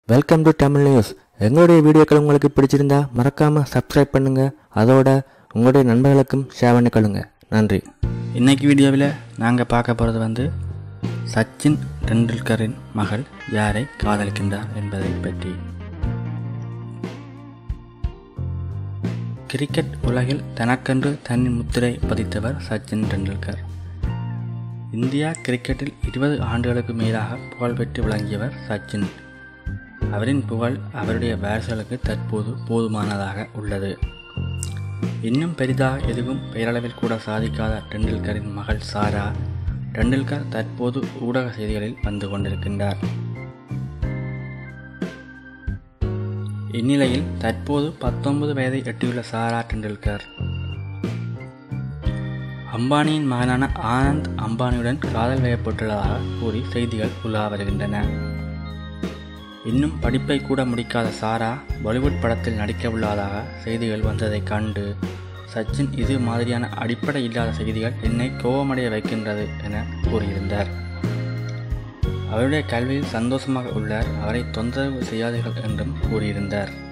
welcome to Tamil news எங்களுடைய வீடியோக்கள் உங்களுக்கு பிடிச்சிருந்தா மறக்காமல் சப்ஸ்கிரைப் பண்ணுங்கள் அதோட உங்களுடைய நண்பர்களுக்கும் ஷேர் பண்ணிக்கொள்ளுங்க நன்றி இன்னைக்கு வீடியோவில் நாங்கள் பார்க்க போகிறது வந்து சச்சின் டெண்டுல்கரின் மகள் யாரை காதலிக்கின்றார் என்பதை பற்றி கிரிக்கெட் உலகில் தனக்கென்று தனி முத்திரை பதித்தவர் சச்சின் டெண்டுல்கர் இந்தியா கிரிக்கெட்டில் இருபது ஆண்டுகளுக்கு மேலாக புகழ்பெற்று விளங்கியவர் சச்சின் அவரின் புகழ் அவருடைய வாரிசுகளுக்கு தற்போது போதுமானதாக உள்ளது இன்னும் பெரிதாக எதுவும் பெயரளவில் கூட சாதிக்காத டெண்டுல்கரின் மகள் சாரா டெண்டுல்கர் தற்போது ஊடக செய்திகளில் வந்து கொண்டிருக்கின்றார் இந்நிலையில் தற்போது பத்தொன்பது வயதை எட்டியுள்ள சாரா டெண்டுல்கர் அம்பானியின் மகனான ஆனந்த் அம்பானியுடன் காதல் வயப்பட்டுள்ளதாக கூறி செய்திகள் உலா வருகின்றன இன்னும் படிப்பை கூட முடிக்காத சாரா பாலிவுட் படத்தில் நடிக்க உள்ளதாக செய்திகள் வந்ததை கண்டு சச்சின் இது மாதிரியான அடிப்படை இல்லாத செய்திகள் என்னை கோபமடைய வைக்கின்றது என கூறியிருந்தார் அவருடைய கல்வியில் சந்தோஷமாக உள்ளார் அவரை தொந்தரவு செய்யாதீர்கள் என்றும் கூறியிருந்தார்